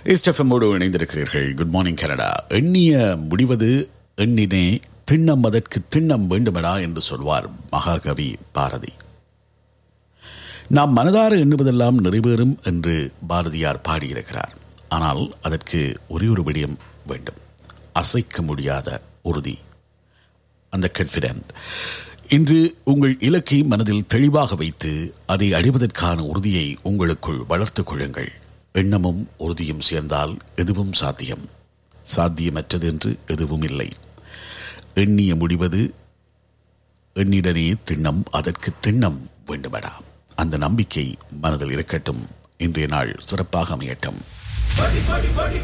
இஸ்டெஃபமோடு இணைந்திருக்கிறீர்கள் good morning Canada எண்ணிய முடிவது எண்ணினே திண்ணம் அதற்கு திண்ணம் வேண்டுமடா என்று சொல்வார் மகாகவி பாரதி நாம் மனதார எண்ணுவதெல்லாம் நிறைவேறும் என்று பாரதியார் பாடியிருக்கிறார் ஆனால் அதற்கு ஒரே ஒரு விடயம் வேண்டும் அசைக்க முடியாத உறுதி அந்த கான்ஃபிடென்ட் இன்று உங்கள் இலக்கை மனதில் தெளிவாக வைத்து அதை அடைவதற்கான உறுதியை உங்களுக்குள் வளர்த்துக் கொள்ளுங்கள் எண்ணமும் உறுதியும் சேர்ந்தால் எதுவும் சாத்தியம் சாத்தியமற்றது என்று எதுவும் இல்லை எண்ணிய முடிவது எண்ணிடனே திண்ணம் அதற்கு திண்ணம் வேண்டுமடா அந்த நம்பிக்கை மனதில் இருக்கட்டும் இன்றைய நாள் சிறப்பாக அமையட்டும் படி படி படி